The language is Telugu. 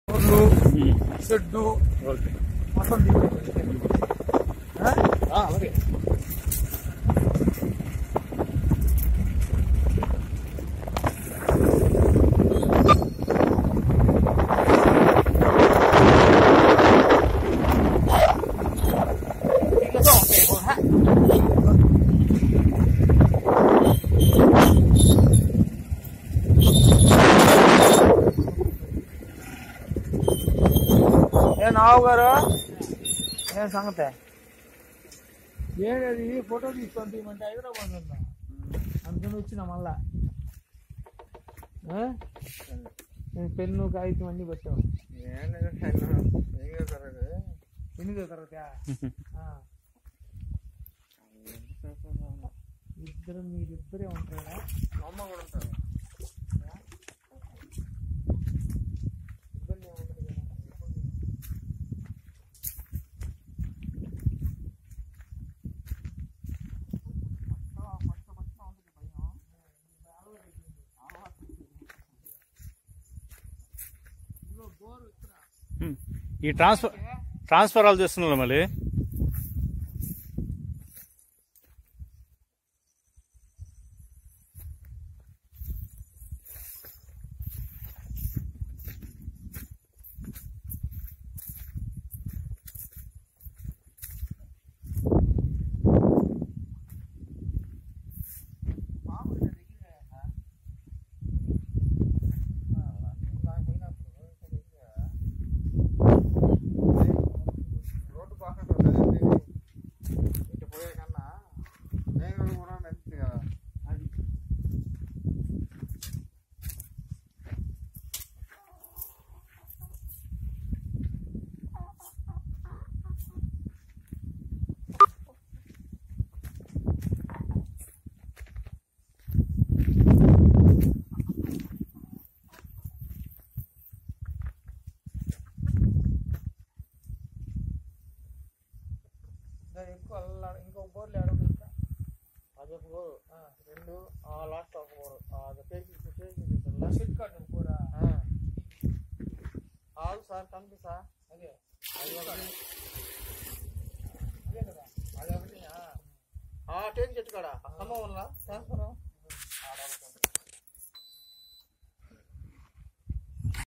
రోడ్లు షెడ్డు ఓకే మొత్తం దిగిపోయింది. ఆ? అలాగే 이거 좀 빼고 하. ఏ నావు గారు ఏం సంగతే ఏడది ఫోటో తీసుకొని తీయమంటే హైదరాబాద్ ఉన్నా అందుకని వచ్చిన మళ్ళా ఆ? నేను పెన్ను కాగితం అన్ని పెట్టావు ఎనిమిదో తరగతి ఇద్దరు మీరిద్దరే ఉంటారా అమ్మ కూడా ఉంటారు ఇబ్బంది ఏమి ఉండదు కదా ఈ ట్రాన్స్ఫర్ ట్రాన్స్ఫర్ వాళ్ళు చేస్తున్నారు మళ్ళీ రోడ్డు బాగుంటుంది ఇటు పోయే కన్నా నేను కూడా మంచిది కదా అది ఇంకా ఎక్కువ అల్లా ఇంకో బోర్లు ఆడదు ఇంకా అది ఒక బోరు రెండు లాస్ట్ ఒక బోరు అది పేసి పేసి షెడ్ కార్డు ఒక బోరా ఆగు సార్ కనిపిస్తా అదే అది ఒకటి అదే కదా అది ఒకటి టేక్ చెట్టు కాడ అమ్మ వల్ల ట్రాన్స్ఫర్